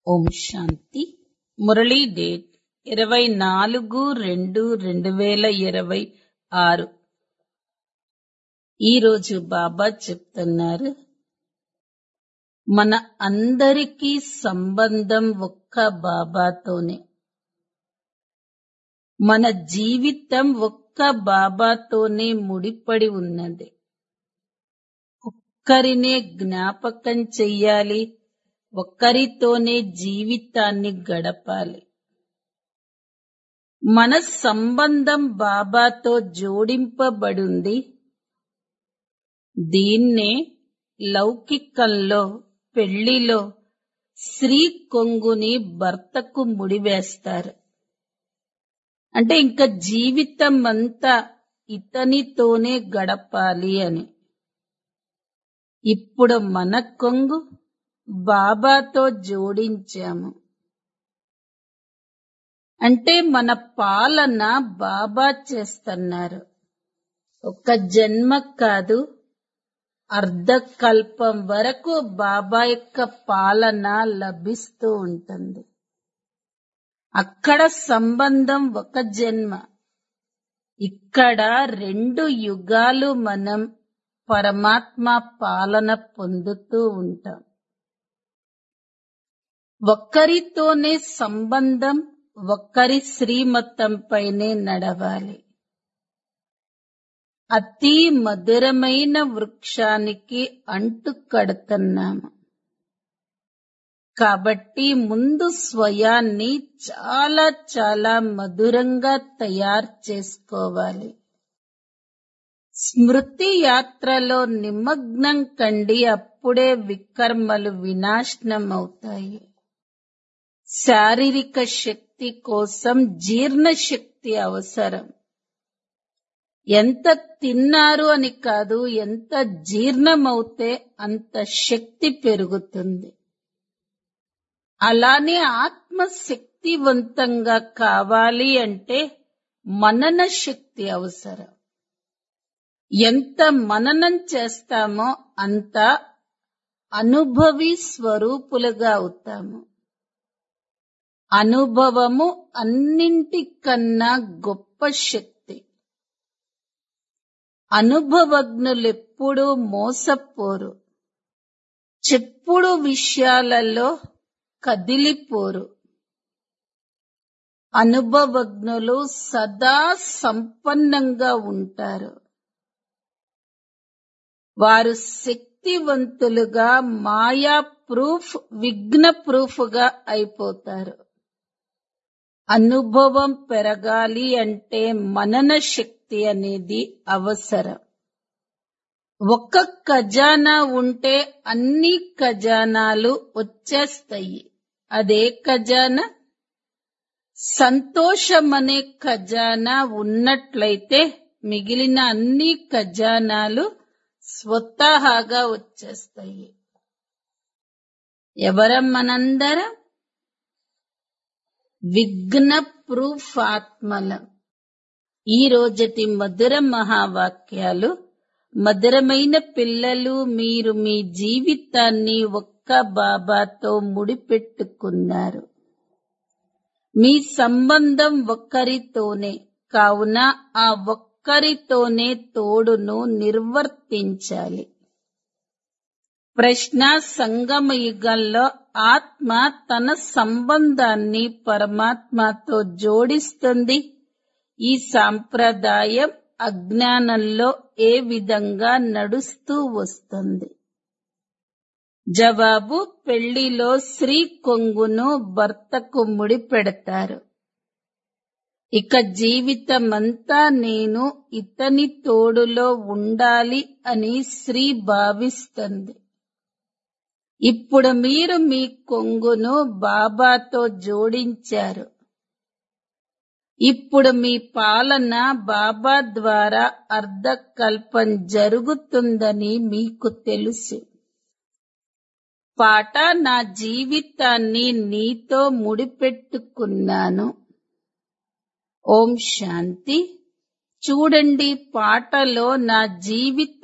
ఓం శాంతి Murali date ఇరవై నాలుగు రెండు రెండు వేల ఇరవై ఆరు ఈరోజు బాబా చెప్తున్నారు మన అందరికీ సంబంధం ఒక్క బాబాతోనే మన జీవితం ఒక్క బాబాతోనే ముడిపడి ఉన్నది ఒక్కరినే జ్ఞాపకం చెయ్యాలి ఒక్కరితోనే జీవితాన్ని గడపాలి మన సంబంధం బాబాతో జోడింపబడింది దీన్నే లౌకికంలో పెళ్లిలో స్త్రీ కొంగుని భర్తకు ముడివేస్తారు అంటే ఇంకా జీవితం అంతా ఇతనితోనే గడపాలి అని ఇప్పుడు మన కొంగు బాబాతో జోడించాము అంటే మన పాలన బాబా చేస్తున్నారు ఒక జన్మ కాదు అర్ధకల్పం వరకు బాబా యొక్క పాలన లభిస్తూ ఉంటుంది అక్కడ సంబంధం ఒక జన్మ ఇక్కడ రెండు యుగాలు మనం పరమాత్మ పాలన పొందుతూ ఉంటాం ఒక్కరితోనే సంబంధం ఒక్కరి శ్రీమతంపైనే నడవాలి అతి మధురమైన వృక్షానికి అంటు కడుతున్నాము కాబట్టి ముందు స్వయాన్ని చాలా చాలా మధురంగా తయారు చేసుకోవాలి స్మృతి యాత్రలో నిమగ్నం కండి అప్పుడే వికర్మలు వినాశనం అవుతాయి శారీరక శక్తి కోసం జీర్ణ శక్తి అవసరం ఎంత తిన్నారు అని కాదు ఎంత జీర్ణమవుతే అంత శక్తి పెరుగుతుంది అలానే ఆత్మ శక్తివంతంగా కావాలి అంటే మనన శక్తి అవసరం ఎంత మననం చేస్తామో అంత అనుభవి స్వరూపులుగా అవుతాము అనుభవము అన్నింటికన్నా గొప్ప శక్తి అనుభవజ్ఞులెప్పుడూ మోసపోరు చెప్పుడు విషయాలలో కదిలిపోరు అనుభవజ్ఞులు సదా సంపన్నంగా ఉంటారు వారు శక్తివంతులుగా మాయా ప్రూఫ్ విఘ్న ప్రూఫ్గా అయిపోతారు అనుభవం పెరగాలి అంటే మనన శక్తి అనేది అవసరం ఒక్క ఖజానా ఉంటే అన్ని ఖజానాలు వచ్చేస్తాయి అదే ఖజానా సంతోషం అనే ఖజానా ఉన్నట్లయితే మిగిలిన అన్ని ఖజానాలు స్వతహాగా వచ్చేస్తాయి ఎవరం మనందరం విఘ్న ప్రూఫ్ ఆత్మలం ఈ రోజటి మధుర మహావాక్యాలు మధురమైన పిల్లలు మీరు మీ జీవితాన్ని ఒక్క బాబాతో ముడిపెట్టుకున్నారు మీ సంబంధం ఒక్కరితోనే కావున ఆ ఒక్కరితోనే తోడును నిర్వర్తించాలి ప్రశ్న సంగమ యుగంలో ఆత్మ తన సంబంధాన్ని పరమాత్మతో జోడిస్తుంది ఈ సాంప్రదాయం అజ్ఞానంలో ఏ విధంగా నడుస్తూ వస్తుంది జవాబు పెళ్లిలో స్త్రీ కొంగును భర్తకు ముడిపెడతారు ఇక జీవితమంతా నేను ఇతని తోడులో ఉండాలి అని స్త్రీ భావిస్తుంది ఇప్పుడు మీరు మీ కొంగును బాబాతో జోడించారు ఇప్పుడు మీ పాలన బాబా ద్వారా అర్ధకల్పం జరుగుతుందని మీకు తెలుసు పాట నా జీవితాన్ని నీతో ముడిపెట్టుకున్నాను ఓం శాంతి చూడండి పాటలో నా జీవిత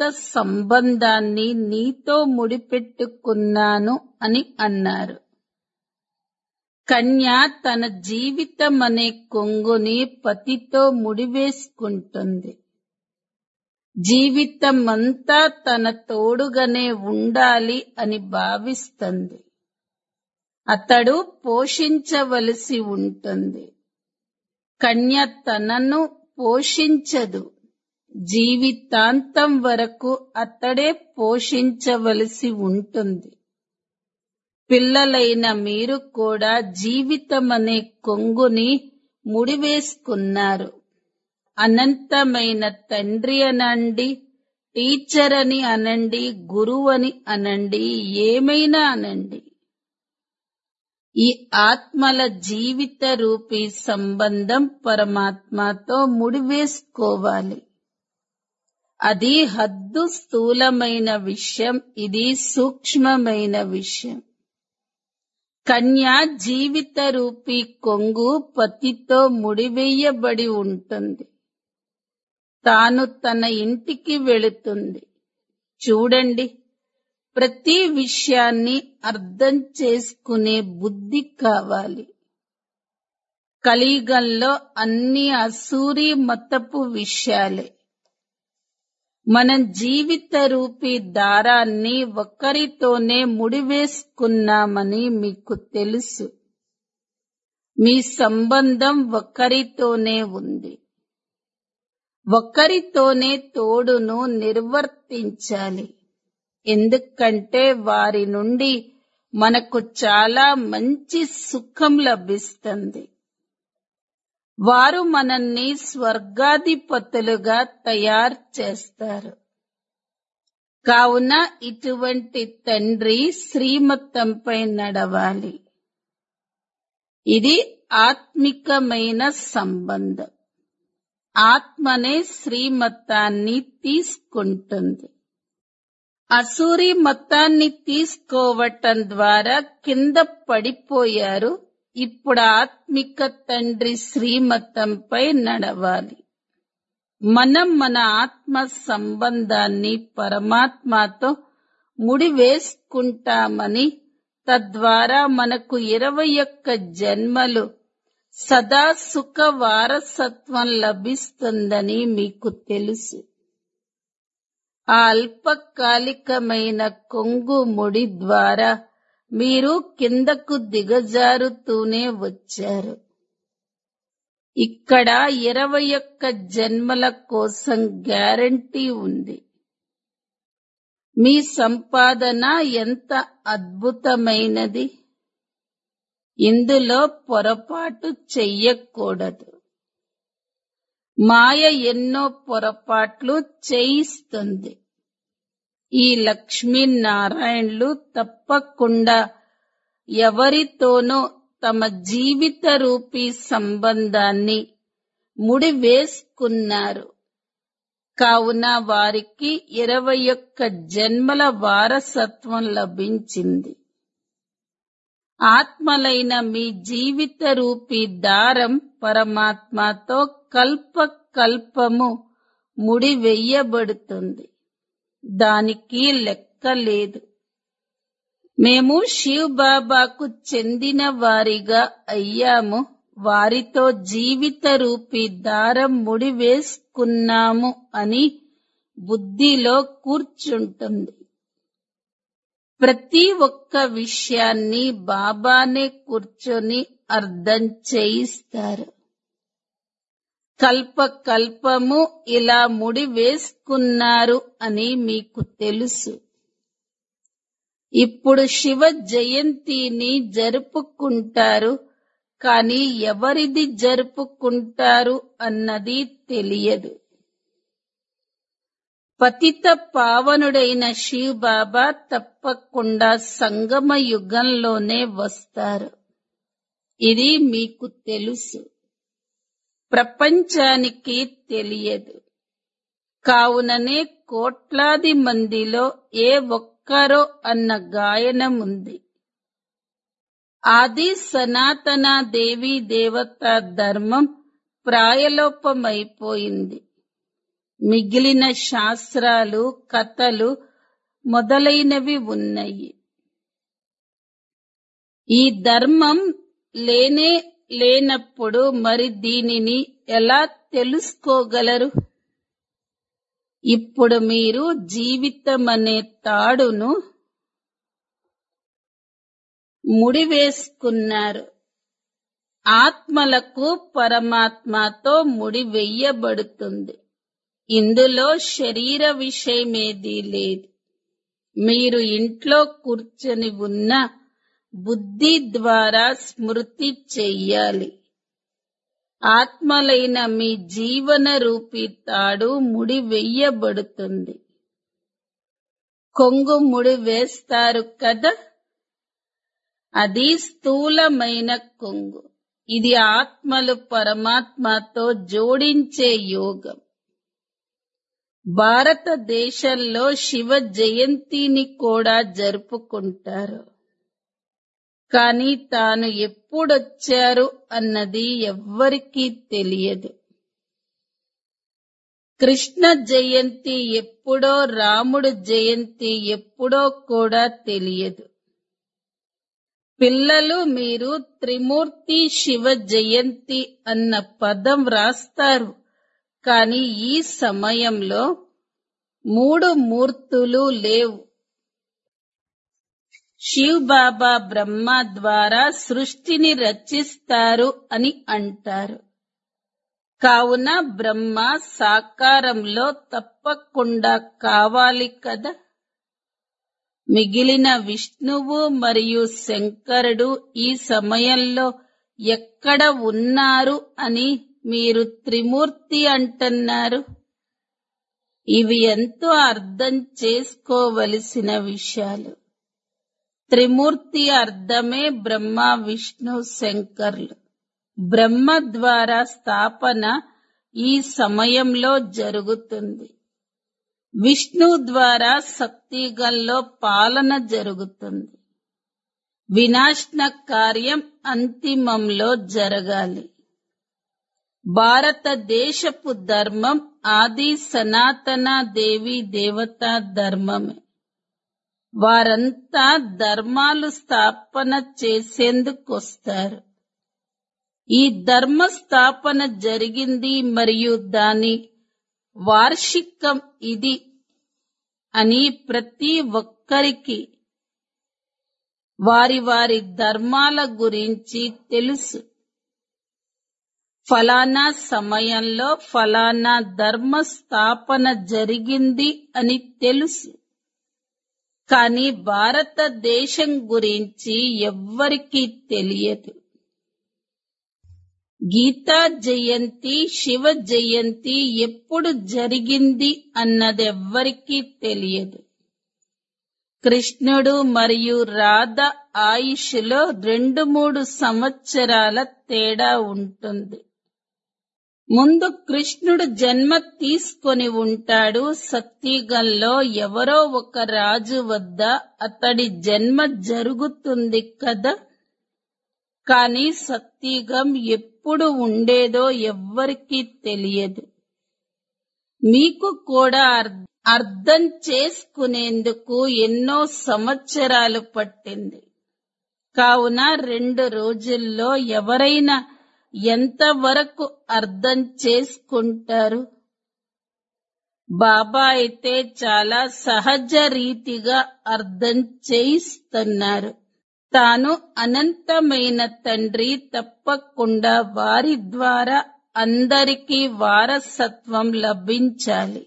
సంబంధాన్ని నీతో ముడిపెట్టుకున్నాను అని అన్నారు కన్య తన జీవితం అనే కొంగుని పతితో ముడివేసుకుంటుంది జీవితం అంతా తన తోడుగానే ఉండాలి అని భావిస్తుంది అతడు పోషించవలసి ఉంటుంది కన్య తనను పోషించదు జీవితాంతం వరకు అతడే పోషించవలసి ఉంటుంది పిల్లలైన మీరు కూడా జీవితం అనే కొంగుని ముడివేసుకున్నారు అనంతమైన తండ్రి అనండి టీచర్ అని అనండి గురువు అని అనండి ఏమైనా అనండి ఈ ఆత్మల జీవిత రూపీ సంబంధం పరమాత్మతో ముడివేసుకోవాలి అది హద్దు స్థూలమైన విషయం ఇది సూక్ష్మమైన విషయం కన్య జీవిత రూపీ కొంగు పతితో ముడివేయబడి ఉంటుంది తాను తన ఇంటికి వెళుతుంది చూడండి ప్రతి విషయాన్ని అర్థం చేసుకునే బుద్ధి కావాలి కలియుగంలో అన్ని అసూరి మతపు విషయాలే మనం జీవిత రూపీ దారాన్ని ఒక్కరితోనే ముడివేసుకున్నామని మీకు తెలుసు మీ సంబంధం ఒక్కరితోనే ఉంది ఒక్కరితోనే తోడును నిర్వర్తించాలి ఎందుకంటే వారి నుండి మనకు చాలా మంచి సుఖం లభిస్తుంది వారు మనల్ని స్వర్గాధిపతులుగా తయారు చేస్తారు కావున ఇటువంటి తండ్రి శ్రీమతంపై నడవాలి ఇది ఆత్మికమైన సంబంధం ఆత్మనే శ్రీమతాన్ని తీసుకుంటుంది అసూరి మతాన్ని తీసుకోవటం ద్వారా కింద పడిపోయారు ఇప్పుడు ఆత్మిక తండ్రి శ్రీమతంపై నడవాలి మనం మన ఆత్మ సంబంధాన్ని పరమాత్మతో ముడివేసుకుంటామని తద్వారా మనకు ఇరవై ఒక్క జన్మలు సదా సుఖ వారసత్వం లభిస్తుందని మీకు తెలుసు ఆ అల్పకాలికమైన కొంగు ముడి ద్వారా మీరు కిందకు దిగజారుతూనే వచ్చారు ఇక్కడ ఇరవై ఒక్క జన్మల కోసం గ్యారంటీ ఉంది మీ సంపాదన ఎంత అద్భుతమైనది ఇందులో పొరపాటు చెయ్యకూడదు మాయ ఎన్నో పొరపాట్లు చేయిస్తుంది ఈ లక్ష్మీనారాయణులు తప్పకుండా ఎవరితోనో తమ జీవిత రూపీ సంబంధాన్ని ముడివేసుకున్నారు కావున వారికి ఇరవై ఒక్క జన్మల వారసత్వం లభించింది ఆత్మలైన మీ జీవిత రూపీ దారం పరమాత్మతో కల్ప కల్పము ముడివెయ్యబడుతుంది దానికి లెక్క లేదు మేము శివ్ బాబాకు చెందిన వారిగా అయ్యాము వారితో జీవిత రూపీ దారం ముడివేసుకున్నాము అని బుద్ధిలో కూర్చుంటుంది ప్రతి ఒక్క విషయాన్ని బాబానే కూర్చొని అర్థం చేయిస్తారు కల్ప కల్పము ఇలా ముడి వేసుకున్నారు అని మీకు తెలుసు ఇప్పుడు శివ జయంతిని జరుపుకుంటారు కానీ ఎవరిది జరుపుకుంటారు అన్నది తెలియదు పతిత పావనుడైన శివ్ బాబా తప్పకుండా సంగమ యుగంలోనే వస్తారు ఇది మీకు తెలుసు ప్రపంచానికి తెలియదు కావుననే కోట్లాది మందిలో ఏ ఒక్కరో అన్న గాయనం ఉంది ఆది సనాతన దేవి దేవత ధర్మం ప్రాయలోపమైపోయింది మిగిలిన శాస్త్రాలు కథలు మొదలైనవి ఉన్నాయి ఈ ధర్మం లేనే లేనప్పుడు మరి దీనిని ఎలా తెలుసుకోగలరు ఇప్పుడు మీరు జీవితం అనే తాడును ముడివేసుకున్నారు ఆత్మలకు పరమాత్మతో ముడి వెయ్యబడుతుంది ఇందులో శరీర విషయమేదీ లేదు మీరు ఇంట్లో కూర్చొని ఉన్న బుద్ధి ద్వారా స్మృతి చెయ్యాలి ఆత్మలైన మీ జీవన రూపీ తాడు ముడి వెయ్యబడుతుంది కొంగు ముడి వేస్తారు కదా అది స్థూలమైన కొంగు ఇది ఆత్మలు పరమాత్మతో జోడించే యోగం భారతదేశంలో శివ జయంతిని కూడా జరుపుకుంటారు కానీ తాను ఎప్పుడొచ్చారు అన్నది ఎవ్వరికీ తెలియదు కృష్ణ జయంతి ఎప్పుడో రాముడు జయంతి ఎప్పుడో కూడా తెలియదు పిల్లలు మీరు త్రిమూర్తి శివ జయంతి అన్న పదం వ్రాస్తారు కానీ ఈ సమయంలో మూడు మూర్తులు లేవు శివ్ బాబా బ్రహ్మ ద్వారా సృష్టిని రచిస్తారు అని అంటారు కావున బ్రహ్మ సాకారంలో తప్పకుండా కావాలి కదా మిగిలిన విష్ణువు మరియు శంకరుడు ఈ సమయంలో ఎక్కడ ఉన్నారు అని మీరు త్రిమూర్తి అంటున్నారు ఇవి ఎంతో అర్థం చేసుకోవలసిన విషయాలు త్రిమూర్తి అర్థమే బ్రహ్మ విష్ణు శంకర్లు బ్రహ్మ ద్వారా స్థాపన ఈ సమయంలో జరుగుతుంది విష్ణు ద్వారా శక్తిగల్లో పాలన జరుగుతుంది వినాశన కార్యం అంతిమంలో జరగాలి భారతదేశపు ధర్మం ఆది సనాతన దేవి దేవతా ధర్మమే వారంతా ధర్మాలు స్థాపన చేసేందుకొస్తారు ఈ ధర్మ స్థాపన జరిగింది మరియు దాని వార్షికం ఇది అని ప్రతి ఒక్కరికి వారి వారి ధర్మాల గురించి తెలుసు ఫలానా సమయంలో ఫలానా ధర్మ స్థాపన జరిగింది అని తెలుసు కానీ భారతదేశం గురించి ఎవ్వరికీ తెలియదు గీతా జయంతి శివ జయంతి ఎప్పుడు జరిగింది అన్నదెవ్వరికీ తెలియదు కృష్ణుడు మరియు రాధ ఆయుష్లో రెండు మూడు సంవత్సరాల తేడా ఉంటుంది ముందు కృష్ణుడు జన్మ తీసుకొని ఉంటాడు సత్యగంలో ఎవరో ఒక రాజు వద్ద అతడి జన్మ జరుగుతుంది కదా కానీ సత్యగం ఎప్పుడు ఉండేదో ఎవ్వరికీ తెలియదు మీకు కూడా అర్- అర్థం చేసుకునేందుకు ఎన్నో సంవత్సరాలు పట్టింది కావున రెండు రోజుల్లో ఎవరైనా ఎంతవరకు అర్థం చేసుకుంటారు బాబా అయితే చాలా సహజ రీతిగా అర్థం చేయిస్తున్నారు తాను అనంతమైన తండ్రి తప్పకుండా వారి ద్వారా అందరికీ వారసత్వం లభించాలి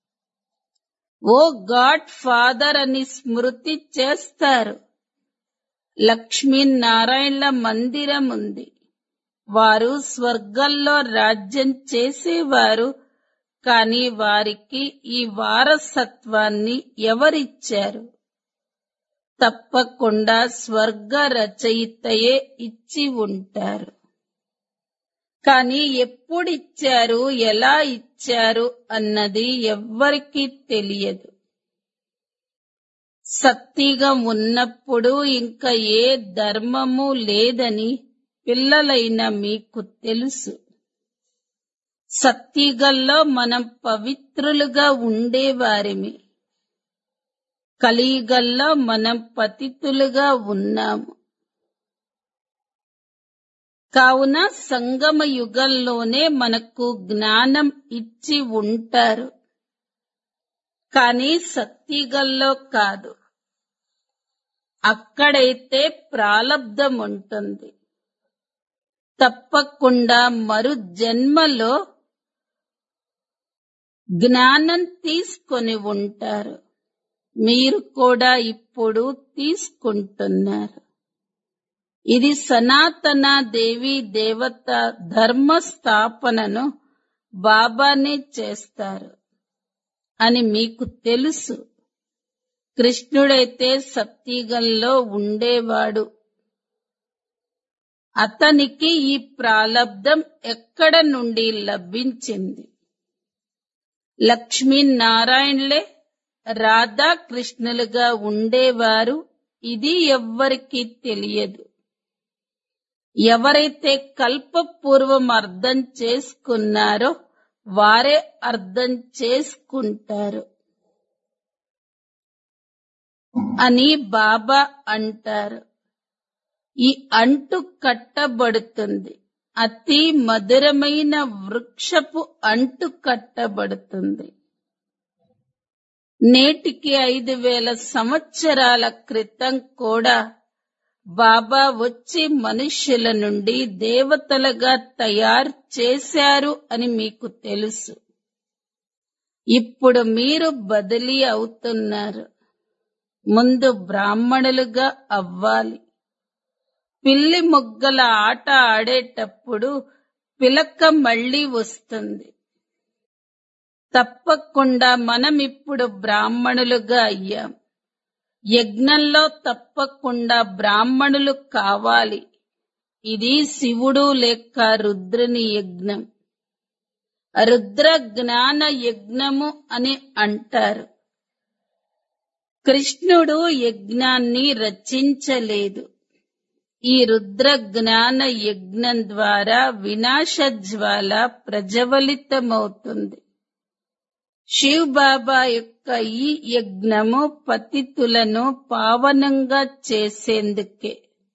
ఓ గాడ్ ఫాదర్ అని స్మృతి చేస్తారు లక్ష్మీనారాయణల మందిరం ఉంది వారు స్వర్గంలో రాజ్యం చేసేవారు కానీ వారికి ఈ వారసత్వాన్ని ఎవరిచ్చారు తప్పకుండా స్వర్గ రచయితయే ఇచ్చి ఉంటారు కానీ ఎప్పుడిచ్చారు ఎలా ఇచ్చారు అన్నది ఎవ్వరికీ తెలియదు సత్తిగం ఉన్నప్పుడు ఇంకా ఏ ధర్మము లేదని పిల్లలైన మీకు తెలుసు సత్తిగల్లో మనం పవిత్రులుగా ఉండేవారిమి కలియుగల్లో మనం పతితులుగా ఉన్నాము కావున సంగమ యుగంలోనే మనకు జ్ఞానం ఇచ్చి ఉంటారు కానీ సత్యుగంలో కాదు అక్కడైతే ప్రాలబ్ధం ఉంటుంది తప్పకుండా మరు జన్మలో జ్ఞానం తీసుకొని ఉంటారు మీరు కూడా ఇప్పుడు తీసుకుంటున్నారు ఇది సనాతన దేవి దేవత ధర్మ స్థాపనను బాబానే చేస్తారు అని మీకు తెలుసు కృష్ణుడైతే సత్యుగంలో ఉండేవాడు అతనికి ఈ ప్రాలబ్ధం ఎక్కడ నుండి లభించింది లక్ష్మీనారాయణలే రాధాకృష్ణులుగా ఉండేవారు ఇది ఎవ్వరికీ తెలియదు ఎవరైతే కల్పపూర్వం అర్థం చేసుకున్నారో వారే అర్థం చేసుకుంటారు అని బాబా అంటారు ఈ అంటు కట్టబడుతుంది అతి మధురమైన వృక్షపు అంటు కట్టబడుతుంది నేటికి ఐదు వేల సంవత్సరాల క్రితం కూడా బాబా వచ్చి మనుష్యుల నుండి దేవతలుగా తయారు చేశారు అని మీకు తెలుసు ఇప్పుడు మీరు బదిలీ అవుతున్నారు ముందు బ్రాహ్మణులుగా అవ్వాలి పిల్లి మొగ్గల ఆట ఆడేటప్పుడు పిలక మళ్ళీ వస్తుంది తప్పకుండా మనం ఇప్పుడు బ్రాహ్మణులుగా అయ్యాం యజ్ఞంలో తప్పకుండా బ్రాహ్మణులు కావాలి ఇది శివుడు లేక రుద్రుని యజ్ఞం రుద్ర జ్ఞాన యజ్ఞము అని అంటారు కృష్ణుడు యజ్ఞాన్ని రచించలేదు ఈ రుద్ర జ్ఞాన యజ్ఞం ద్వారా వినాశ జ్వాల ప్రజ్వలితమవుతుంది శివ్ బాబా యొక్క ఈ యజ్ఞము పతితులను పావనంగా చేసేందుకే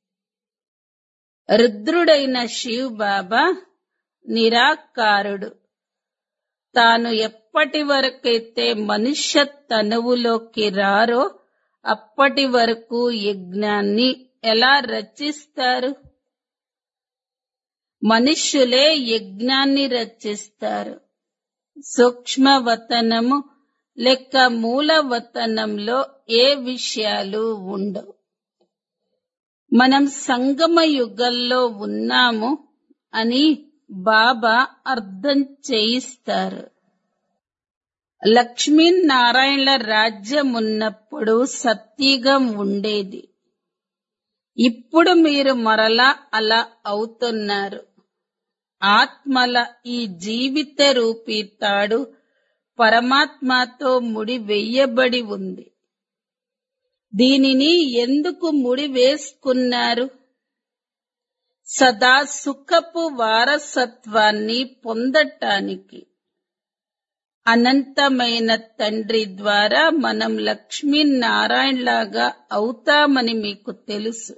రుద్రుడైన శివ్ బాబా నిరాకారుడు తాను ఎప్పటి వరకైతే మనుష్య తనువులోకి రారో అప్పటి వరకు యజ్ఞాన్ని ఎలా రచిస్తారు మనుష్యులే యజ్ఞాన్ని రచిస్తారు సూక్ష్మవతనము లెక్క మూలవతనంలో ఏ విషయాలు ఉండవు మనం సంగమ యుగంలో ఉన్నాము అని బాబా అర్థం చేయిస్తారు లక్ష్మీనారాయణల రాజ్యం ఉన్నప్పుడు సత్యుగం ఉండేది ఇప్పుడు మీరు మరలా అలా అవుతున్నారు ఆత్మల ఈ జీవిత రూపీ తాడు పరమాత్మతో ముడి వెయ్యబడి ఉంది దీనిని ఎందుకు ముడి వేసుకున్నారు సదా సుఖపు వారసత్వాన్ని పొందటానికి అనంతమైన తండ్రి ద్వారా మనం లక్ష్మీనారాయణలాగా అవుతామని మీకు తెలుసు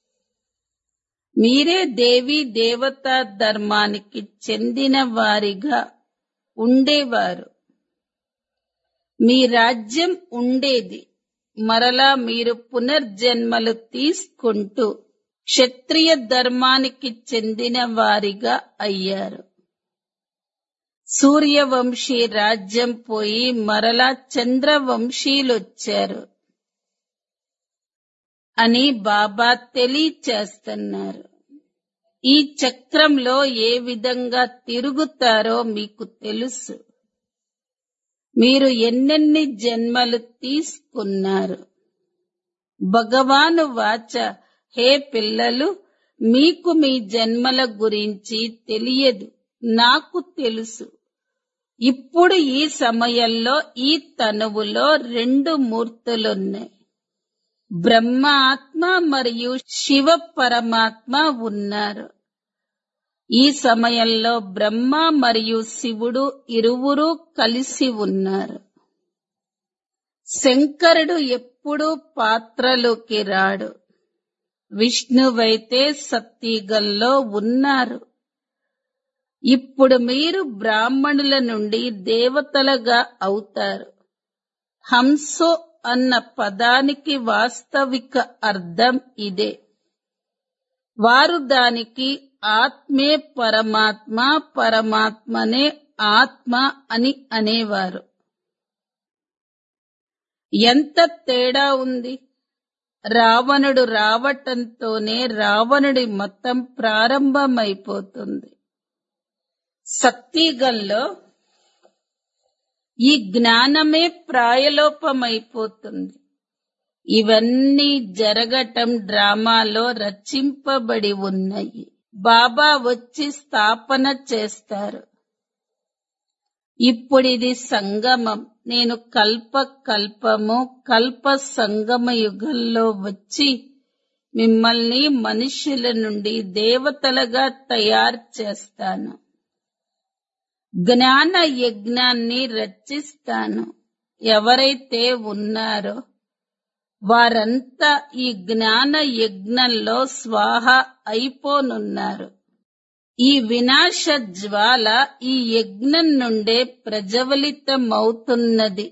మీరే దేవి దేవతా ధర్మానికి చెందిన వారిగా ఉండేవారు మీ రాజ్యం ఉండేది మరలా మీరు పునర్జన్మలు తీసుకుంటూ క్షత్రియ ధర్మానికి చెందిన వారిగా అయ్యారు సూర్యవంశీ రాజ్యం పోయి మరలా చంద్రవంశీలొచ్చారు అని బాబా తెలియచేస్తున్నారు ఈ చక్రంలో ఏ విధంగా తిరుగుతారో మీకు తెలుసు మీరు ఎన్నెన్ని జన్మలు తీసుకున్నారు భగవాను వాచ హే పిల్లలు మీకు మీ జన్మల గురించి తెలియదు నాకు తెలుసు ఇప్పుడు ఈ సమయంలో ఈ తనువులో రెండు మూర్తులున్నాయి బ్రహ్మ ఆత్మ మరియు శివ పరమాత్మ ఉన్నారు ఈ సమయంలో బ్రహ్మ మరియు శివుడు ఇరువురు కలిసి ఉన్నారు శంకరుడు ఎప్పుడూ పాత్రలోకి రాడు విష్ణువైతే సత్తిగల్లో ఉన్నారు ఇప్పుడు మీరు బ్రాహ్మణుల నుండి దేవతలుగా అవుతారు హంసో అన్న పదానికి వాస్తవిక అర్థం ఇదే వారు దానికి ఆత్మే పరమాత్మ పరమాత్మనే ఆత్మ అని అనేవారు ఎంత తేడా ఉంది రావణుడు రావటంతోనే రావణుడి మతం ప్రారంభమైపోతుంది సత్తిగల్లో ఈ జ్ఞానమే ప్రాయలోపమైపోతుంది ఇవన్నీ జరగటం డ్రామాలో రచింపబడి ఉన్నాయి బాబా వచ్చి స్థాపన చేస్తారు ఇప్పుడిది సంగమం నేను కల్ప కల్పము కల్ప సంగమ యుగంలో వచ్చి మిమ్మల్ని మనుష్యుల నుండి దేవతలుగా తయారు చేస్తాను జ్ఞాన యజ్ఞాన్ని రచిస్తాను ఎవరైతే ఉన్నారో వారంతా ఈ జ్ఞాన యజ్ఞంలో స్వాహ అయిపోనున్నారు ఈ వినాశ జ్వాల ఈ యజ్ఞం నుండే ప్రజ్వలితమవుతున్నది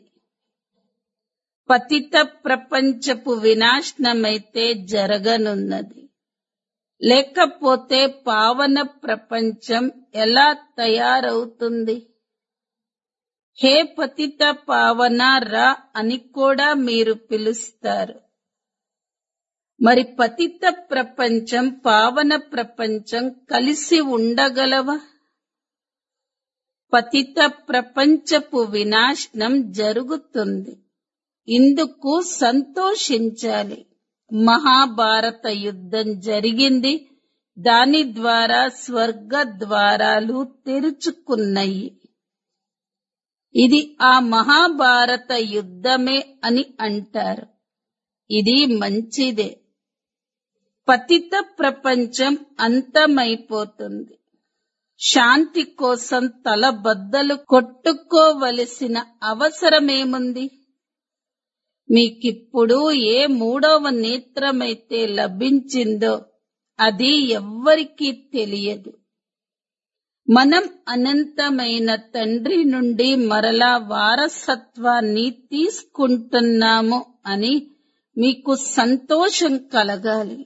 పతిత ప్రపంచపు వినాశనమైతే జరగనున్నది లేకపోతే పావన ప్రపంచం ఎలా తయారవుతుంది హే పతిత పావన రా అని కూడా మీరు పిలుస్తారు మరి పతిత ప్రపంచం పావన ప్రపంచం కలిసి ఉండగలవా పతిత ప్రపంచపు వినాశనం జరుగుతుంది ఇందుకు సంతోషించాలి మహాభారత యుద్ధం జరిగింది దాని ద్వారా స్వర్గ ద్వారాలు తెరుచుకున్నాయి ఇది ఆ మహాభారత యుద్ధమే అని అంటారు ఇది మంచిదే పతిత ప్రపంచం అంతమైపోతుంది శాంతి కోసం తలబద్దలు కొట్టుకోవలసిన అవసరమేముంది మీకిప్పుడు ఏ మూడవ నేత్రమైతే లభించిందో అది ఎవ్వరికీ తెలియదు మనం అనంతమైన తండ్రి నుండి మరలా వారసత్వాన్ని తీసుకుంటున్నాము అని మీకు సంతోషం కలగాలి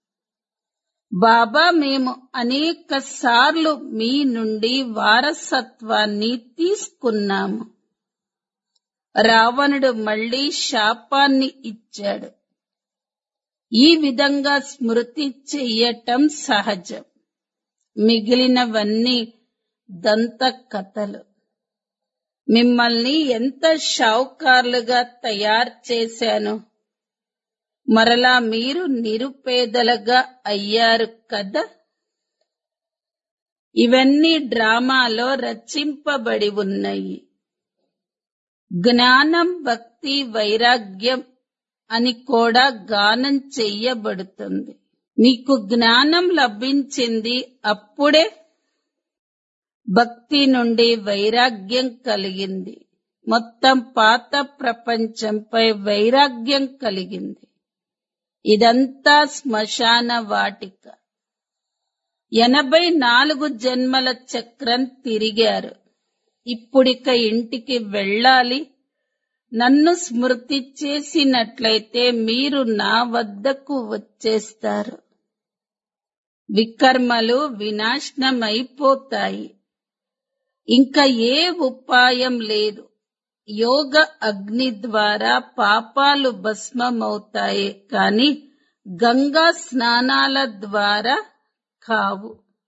బాబా మేము అనేక సార్లు మీ నుండి వారసత్వాన్ని తీసుకున్నాము రావణుడు మళ్ళీ శాపాన్ని ఇచ్చాడు ఈ విధంగా స్మృతి చెయ్యటం సహజం మిగిలినవన్నీ దంత కథలు మిమ్మల్ని ఎంత షావుకార్లుగా తయారు చేశాను మరలా మీరు నిరుపేదలుగా అయ్యారు కదా ఇవన్నీ డ్రామాలో రచింపబడి ఉన్నాయి జ్ఞానం భక్తి వైరాగ్యం అని కూడా గానం చెయ్యబడుతుంది మీకు జ్ఞానం లభించింది అప్పుడే భక్తి నుండి వైరాగ్యం కలిగింది మొత్తం పాత ప్రపంచంపై వైరాగ్యం కలిగింది ఇదంతా శ్మశాన వాటిక ఎనభై నాలుగు జన్మల చక్రం తిరిగారు ఇప్పుడిక ఇంటికి వెళ్ళాలి నన్ను స్మృతి చేసినట్లయితే మీరు నా వద్దకు వచ్చేస్తారు వికర్మలు వినాశనమైపోతాయి ఇంకా ఏ ఉపాయం లేదు యోగ అగ్ని ద్వారా పాపాలు భస్మమవుతాయి కాని గంగా స్నానాల ద్వారా కావు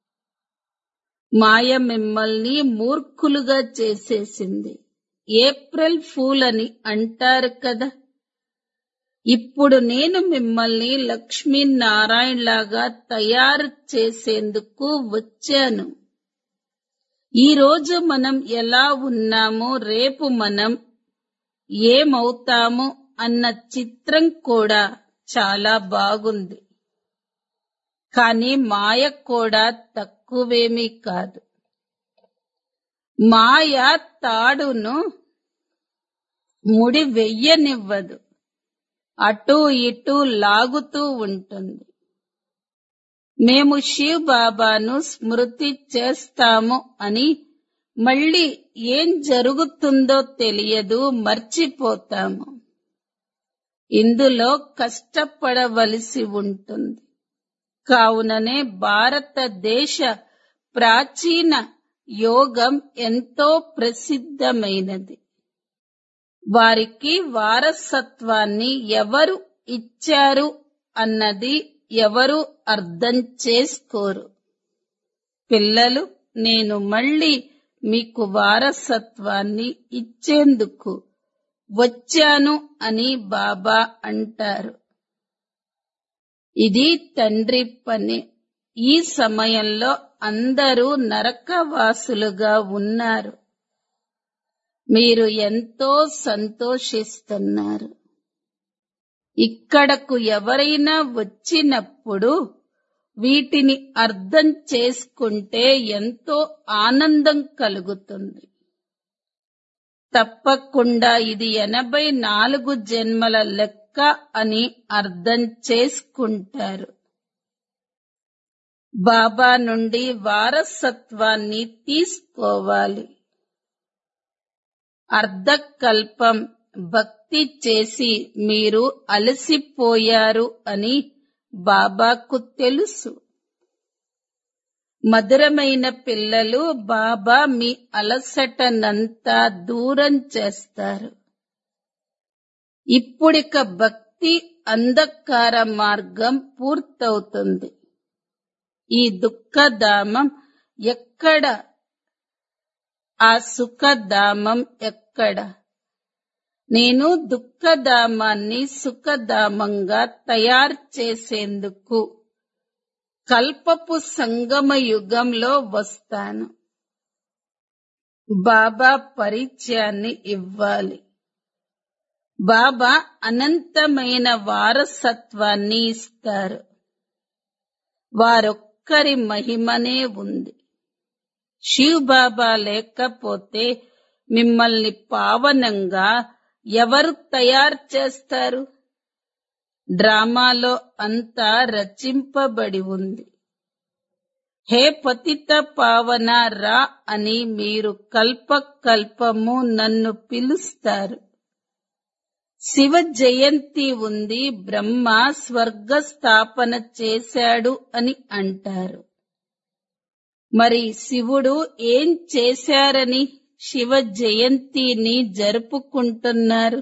మాయ మిమ్మల్ని మూర్ఖులుగా చేసేసింది ఏప్రిల్ ఫూల్ అని అంటారు కదా ఇప్పుడు నేను మిమ్మల్ని లక్ష్మీనారాయణ లాగా తయారు చేసేందుకు వచ్చాను ఈ రోజు మనం ఎలా ఉన్నామో రేపు మనం ఏమవుతామో అన్న చిత్రం కూడా చాలా బాగుంది కానీ మాయ కూడా తక్కువేమీ కాదు మాయ తాడును ముడి వెయ్యనివ్వదు అటూ ఇటూ లాగుతూ ఉంటుంది మేము శివ్ బాబాను స్మృతి చేస్తాము అని మళ్ళీ ఏం జరుగుతుందో తెలియదు మర్చిపోతాము ఇందులో కష్టపడవలసి ఉంటుంది కావుననే భారతదేశ ప్రాచీన యోగం ఎంతో ప్రసిద్ధమైనది వారికి వారసత్వాన్ని ఎవరు ఇచ్చారు అన్నది ఎవరు అర్థం చేసుకోరు పిల్లలు నేను మళ్ళీ మీకు వారసత్వాన్ని ఇచ్చేందుకు వచ్చాను అని బాబా అంటారు ఇది తండ్రి పని ఈ సమయంలో అందరూ నరకవాసులుగా ఉన్నారు మీరు ఎంతో సంతోషిస్తున్నారు ఇక్కడకు ఎవరైనా వచ్చినప్పుడు వీటిని అర్థం చేసుకుంటే ఎంతో ఆనందం కలుగుతుంది తప్పకుండా ఇది ఎనభై నాలుగు జన్మల లెక్క అని అర్థం చేసుకుంటారు బాబా నుండి వారసత్వాన్ని తీసుకోవాలి అర్ధకల్పం భక్తి చేసి మీరు అలసిపోయారు అని బాబాకు తెలుసు మధురమైన పిల్లలు బాబా మీ అలసటనంతా దూరం చేస్తారు ఇప్పుడిక భక్తి అంధకార మార్గం పూర్తవుతుంది ఈ దుఃఖధామం ఎక్కడ ఆ సుఖధామం ఎక్కడ నేను దుఃఖధామాన్ని సుఖధామంగా తయారు చేసేందుకు కల్పపు సంగమ యుగంలో వస్తాను బాబా పరిచయాన్ని ఇవ్వాలి బాబా అనంతమైన వారసత్వాన్ని ఇస్తారు వారొక్కరి మహిమనే ఉంది శివ్ బాబా లేకపోతే మిమ్మల్ని పావనంగా ఎవరు తయారు చేస్తారు డ్రామాలో అంతా రచింపబడి ఉంది హే పతిత పావన రా అని మీరు కల్ప కల్పము నన్ను పిలుస్తారు శివ జయంతి ఉంది బ్రహ్మ స్వర్గ స్థాపన చేశాడు అని అంటారు మరి శివుడు ఏం చేశారని శివ జయంతిని జరుపుకుంటున్నారు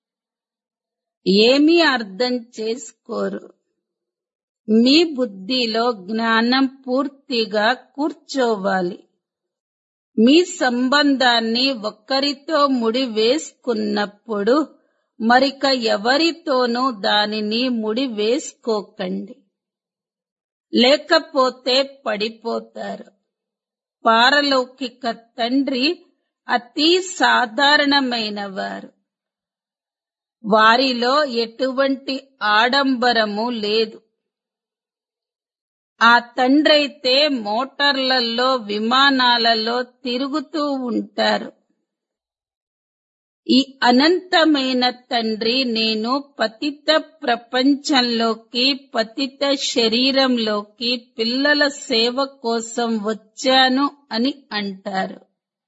ఏమీ అర్థం చేసుకోరు మీ బుద్ధిలో జ్ఞానం పూర్తిగా కూర్చోవాలి మీ సంబంధాన్ని ఒక్కరితో ముడి వేసుకున్నప్పుడు మరిక ఎవరితోనూ దానిని ముడి వేసుకోకండి లేకపోతే పడిపోతారు పారలౌకిక తండ్రి అతి సాధారణమైన వారు వారిలో ఎటువంటి ఆడంబరము లేదు ఆ తండ్రైతే మోటార్లలో విమానాలలో తిరుగుతూ ఉంటారు ఈ అనంతమైన తండ్రి నేను పతిత ప్రపంచంలోకి పతిత శరీరంలోకి పిల్లల సేవ కోసం వచ్చాను అని అంటారు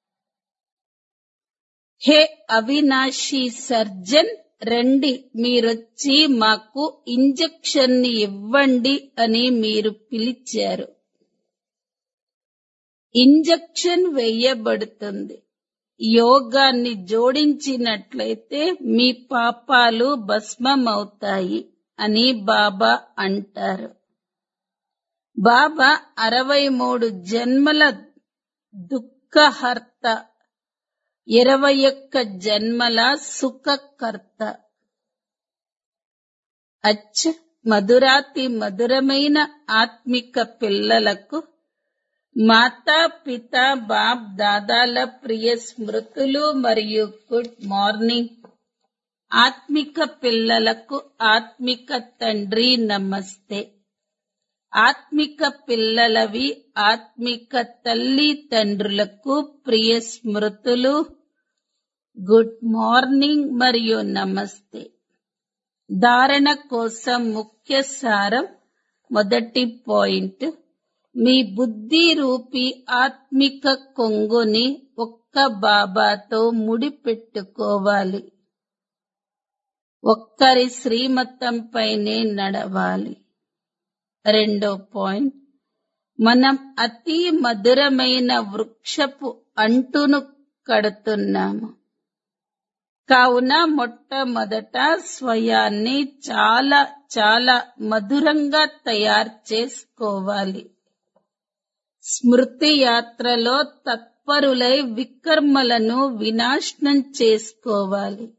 హే అవినాశి సర్జన్ రండి మీరొచ్చి మాకు ఇంజెక్షన్ ని ఇవ్వండి అని మీరు పిలిచారు ఇంజెక్షన్ వేయబడుతుంది యోగాన్ని జోడించినట్లయితే మీ పాపాలు భస్మమవుతాయి అని బాబా అంటారు బాబా అరవై మూడు జన్మల దుఃఖహర్త ఇరవై ఒక్క జన్మల సుఖకర్త అచ్చ మధురాతి మధురమైన ఆత్మిక పిల్లలకు మాతా పిత బాప్ దాదాల ప్రియ స్మృతులు మరియు గుడ్ మార్నింగ్ ఆత్మిక పిల్లలకు ఆత్మిక తండ్రి నమస్తే ఆత్మిక పిల్లలవి ఆత్మిక తల్లి తండ్రులకు ప్రియ స్మృతులు గుడ్ మార్నింగ్ మరియు నమస్తే ధారణ కోసం ముఖ్య సారం మొదటి పాయింట్ మీ బుద్ధి రూపి ఆత్మిక కొంగుని ఒక్క బాబాతో ముడిపెట్టుకోవాలి ఒక్కరి శ్రీమతంపైనే నడవాలి రెండో పాయింట్ మనం అతి మధురమైన వృక్షపు అంటును కడుతున్నాము కావున మొట్టమొదట స్వయాన్ని చాలా చాలా మధురంగా తయారు చేసుకోవాలి స్మృతి యాత్రలో తత్పరులై వికర్మలను వినాశనం చేసుకోవాలి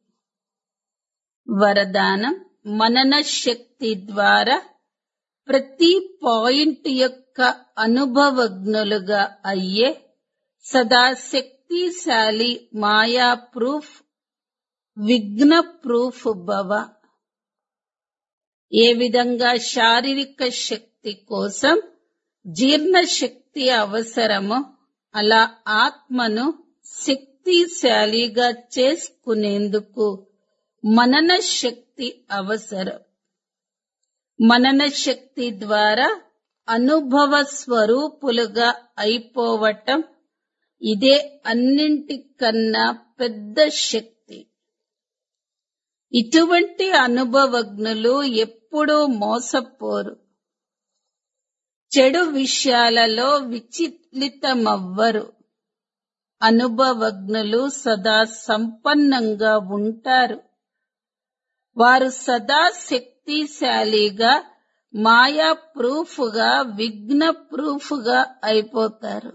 వరదానం మనన శక్తి ద్వారా ప్రతి పాయింట్ యొక్క అనుభవజ్ఞులుగా అయ్యే సదా శక్తిశాలి మాయా ప్రూఫ్ విఘ్న ప్రూఫ్ భవ ఏ విధంగా శారీరక శక్తి కోసం జీర్ణ శక్తి అవసరమో అలా ఆత్మను శక్తిశాలిగా చేసుకునేందుకు మనన శక్తి అవసరం మనన శక్తి ద్వారా అనుభవ స్వరూపులుగా అయిపోవటం ఇదే అన్నింటికన్నా పెద్ద శక్తి ఇటువంటి అనుభవజ్ఞులు ఎప్పుడూ మోసపోరు చెడు విషయాలలో విచలితమవ్వరు అనుభవజ్ఞులు సదా సంపన్నంగా ఉంటారు వారు సదా శక్తిశాలిగా మాయా ప్రూఫ్గా విఘ్న ప్రూఫ్గా అయిపోతారు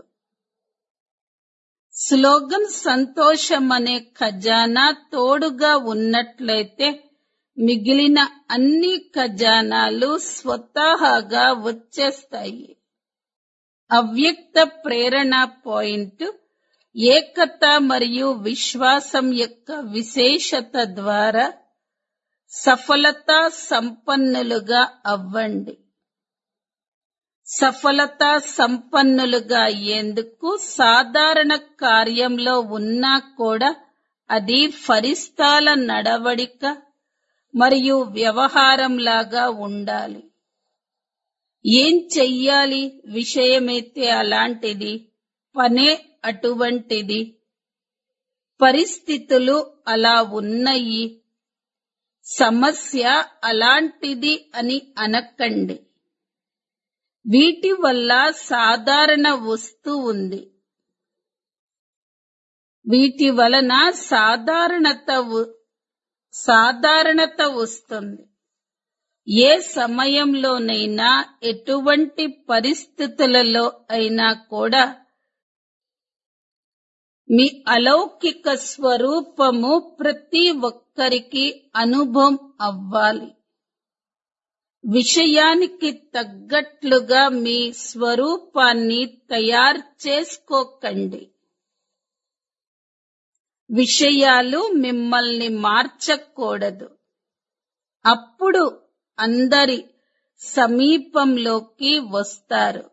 స్లోగన్ సంతోషం అనే ఖజానా తోడుగా ఉన్నట్లయితే మిగిలిన అన్ని ఖజానాలు స్వతహాగా వచ్చేస్తాయి అవ్యక్త ప్రేరణ పాయింట్ ఏకత మరియు విశ్వాసం యొక్క విశేషత ద్వారా సఫలతా సంపన్నులుగా అవ్వండి సఫలతా సంపన్నులుగా అయ్యేందుకు సాధారణ కార్యంలో ఉన్నా కూడా అది ఫరిస్తాల నడవడిక మరియు వ్యవహారంలాగా ఉండాలి ఏం చెయ్యాలి విషయమైతే అలాంటిది పనే అటువంటిది పరిస్థితులు అలా ఉన్నాయి సమస్య అలాంటిది అని అనకండి వీటి వల్ల సాధారణ వస్తు ఉంది వీటి వలన సాధారణత వ- సాధారణత వస్తుంది ఏ సమయంలోనైనా ఎటువంటి పరిస్థితులలో అయినా కూడా మీ అలౌకిక స్వరూపము ప్రతి ఒక్కరికి అనుభవం అవ్వాలి విషయానికి తగ్గట్లుగా మీ స్వరూపాన్ని తయారు చేసుకోకండి విషయాలు మిమ్మల్ని మార్చకూడదు అప్పుడు అందరి సమీపంలోకి వస్తారు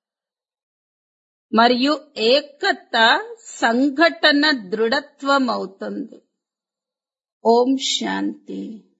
మరియు ఏకత సంఘటన దృఢత్వం అవుతుంది ఓం శాంతి